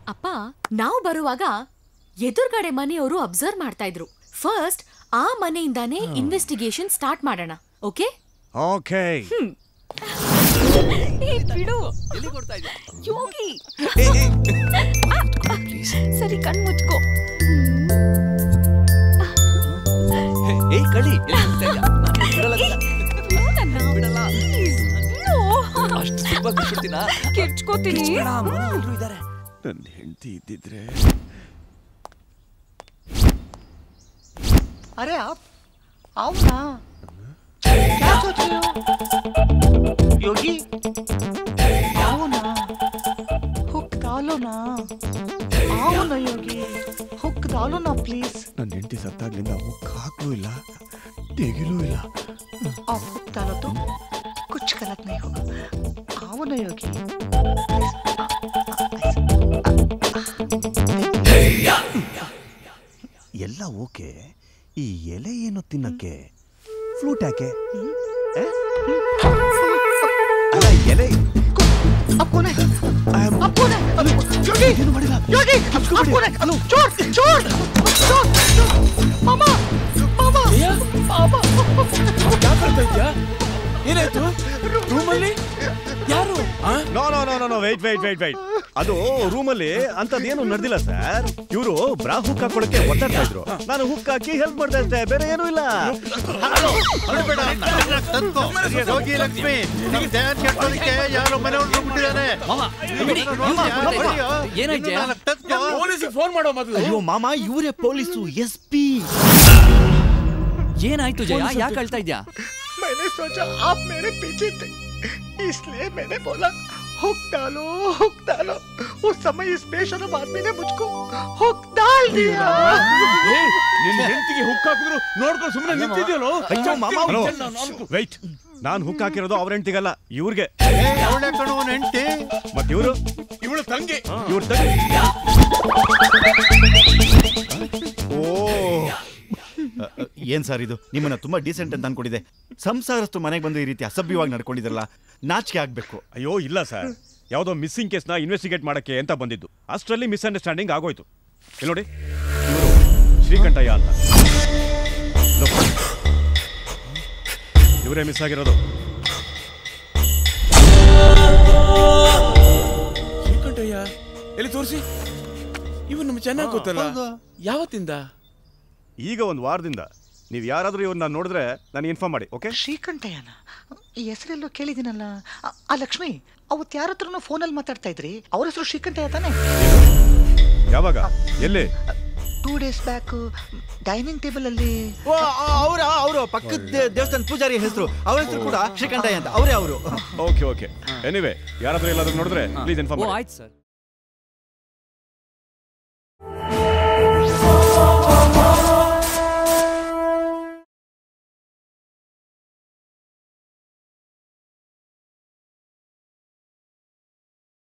ಅಪ್ಪ ನಾವು ಬರುವಾಗ ಎದುರುಗಡೆ ಮನೆಯವರು ಅಬ್ಸರ್ವ್ ಮಾಡ್ತಾ ಇದ್ರು ಫಸ್ಟ್ ಆ ಮನೆಯಿಂದಾನೇ ಇನ್ವೆಸ್ಟಿಗೇಷನ್ ಸ್ಟಾರ್ಟ್ ಮಾಡೋಣ ಓಕೆ ಓಕೆ ಬಿಡು ಯೋಗಿ ಸರಿ ಕಣ್ ಮುಚ್ಕೋ ಏಯ್ ಕಳಿ ಬಿಡಲ್ಲ ಬಿಡಲ್ಲ ಅಷ್ಟು ಸುಲಭ ಬಿಟ್ಬಿಡ್ತೀನಾ ಕಿರ್ಚ್ಕೋತೀನಿ ಎಲ್ರು ಇದಾರೆ ನನ್ನ ಹೆಂಡತಿ ಇದ್ದಿದ್ರೆ अरे आप आओ ना क्या सोच रहे हो योगी आओ ना हुक डालो ना आओ ना योगी हुक डालो ना प्लीज ನನ್ನ ಹೆಂಡತಿ ಸತ್ತಾಗ್ಲಿಂದ ಹುಕ್ ಹಾಕ್ಲೂ ಇಲ್ಲ ತೆಗಿಲೂ ಇಲ್ಲ आप हुक डालो तो कुछ गलत नहीं होगा आओ ना योगी ಎಲ್ಲ ಓಕೆ ಈ ಎಲೆ ಏನು ತಿನ್ನಕ್ಕೆ ಫ್ಲೂಟ್ ಯಾಕೆ ಏ? ಅಲ್ಲ ಎಲೆ आप कौन है आप कौन है योगी योगी आप कौन है चोर चोर चोर मामा मामा मामा ಏನಾಯ್ತು ರೂಮಲ್ಲಿ ಯಾರು no no no no no wait wait wait wait ಅದು ರೂಮಲ್ಲಿ ಅಂತದೇನು ನಡೆದಿಲ್ಲ ಸರ್ ಇವರು ಬ್ರಾ ಹುಕ್ ಹಾಕೊಳಕ್ಕೆ ಒತ್ತಾಡ್ತಾ ಇದ್ರು ನಾನು ಹುಕ್ ಹಾಕಿ ಹೆಲ್ಪ್ ಮಾಡ್ತಾ ಇದ್ದೆ ಬೇರೆ ಏನೂ ಇಲ್ಲ ಯೋಗಿ ಲಕ್ಷ್ಮಿ ನಿನಗೆ ಧ್ಯಾನ ಕೆಟ್ಟೋದಕ್ಕೆ ಯಾರೋ ಮನೆ ಹೊರಟು ಬಿಟ್ಟಿದ್ದಾನೆ ಏನಾಯ್ತು ಜಯ? ಪೊಲೀಸಿಗೆ ಫೋನ್ ಮಾಡೋ ಮೊದಲು ಅಯ್ಯೋ ಮಾಮ ಇವರೇ ಪೊಲೀಸು ಎಸ್ ಪಿ ಏನಾಯ್ತು ಜಯ ಯಾಕೆ ಅಳ್ತಾ ಇದ್ಯಾ मैंने सोचा आप मेरे पीछे थे इसलिए मैंने बोला हुक डालो हुक डालो उस समय इस बेशरम आदमी ने मुझको हुक डाल दिया ನಿನ್ನ ಹೆಂಡತಿಗೆ ಹುಕ್ ಹಾಕಿದ್ರು ನೋಡ್ಕೊಂಡು ಸುಮ್ಮನೆ ನಿಂತಿದ್ಯಲ್ಲೋ ಅಯ್ಯೋ ಮಾಮ ಹಲೋ ವೆಯ್ಟ್ ನಾನು ಹುಕ್ ಹಾಕಿರೋದು ಅವ್ರ ಹೆಂಡತಿಗಲ್ಲ ಇವ್ರಿಗೆ ಅವಳೆ ಕಣವನ್ ಹೆಂಡತಿ ಮತ್ತೆ ಇವರು ಇವಳು ತಂಗಿ ಇವ್ರ ಓ ಏನ್ ಸರ್ ಇದು ನಿಮ್ಮನ್ನ ತುಂಬಾ ಡೀಸೆಂಟ್ ಅಂತ ಅನ್ಕೊಂಡಿದೆ ಸಂಸಾರಸ್ತು ಮನೆಗೆ ಬಂದು ಈ ರೀತಿ ಅಸಭ್ಯವಾಗಿ ನಡ್ಕೊಂಡಿದ್ರಲ್ಲ ನಾಚಿಕೆ ಆಗ್ಬೇಕು ಅಯ್ಯೋ ಇಲ್ಲ ಸರ್ ಯಾವುದೋ ಮಿಸ್ಸಿಂಗ್ ಕೇಸ್ನ ಇನ್ವೆಸ್ಟಿಗೇಟ್ ಮಾಡಕ್ಕೆ ಅಂತ ಬಂದಿದ್ದು ಅಷ್ಟರಲ್ಲಿ ಮಿಸ್ಅಂಡರ್ಸ್ಟ್ಯಾಂಡಿಂಗ್ ಆಗೋಯ್ತು ಇಲ್ಲಿ ನೋಡಿ ಇವರು ಶ್ರೀಕಂಠಯ್ಯ ಅಂತ ಇವರೇ ಮಿಸ್ ಆಗಿರೋದು ಶ್ರೀಕಂಠಯ್ಯ ಎಲ್ಲಿ ತೋರಿಸಿ ಇವ್ ನಮ್ಗೆ ಚೆನ್ನಾಗಿ ಗೊತ್ತಲ್ಲ ಯಾವತ್ತಿಂದ ಈಗ ಒಂದು ವಾರದಿಂದ ನೀವು ಯಾರಾದರೂ ಇವ್ರನ್ನ ನೋಡಿದ್ರೆ ನನಗೆ ಇನ್ಫಾರ್ಮ್ ಮಾಡಿ ಓಕೆ ಶ್ರೀಕಂಠಯ್ಯನ ಈ ಹೆಸರೆಲ್ಲೋ ಕೇಳಿದ್ದೀನಲ್ಲ ಆ- ಆ ಲಕ್ಷ್ಮಿ ಅವತ್ತು ಯಾರ ಹತ್ರನೂ ಫೋನಲ್ಲಿ ಮಾತಾಡ್ತಾ ಇದ್ರಿ ಅವ್ರ ಹೆಸರು ಶ್ರೀಕಂಠಯ್ಯ ತಾನೆ ಯಾವಾಗ ಎಲ್ಲಿ two days back dining table ಅಲ್ಲಿ ಅವರ ಅವರು ಪಕ್ಕದ ದೇವಸ್ಥಾನ ಪೂಜಾರಿ ಹೆಸರು ಅವ್ರ ಹೆಸರು ಕೂಡ ಶ್ರೀಕಂಠಯ್ಯ ಅಂತ ಅವರೇ ಅವರು ಓಕೆ ಓಕೆ ಎನಿವೆ ಯಾರಾದರೂ ಎಲ್ಲಾದ್ರೂ ನೋಡಿದ್ರೆ ಪ್ಲೀಸ್ ಇನ್ಫಾರ್ಮ್ ಓ ಮಾಡಿ ಆಯ್ತು ಸರ್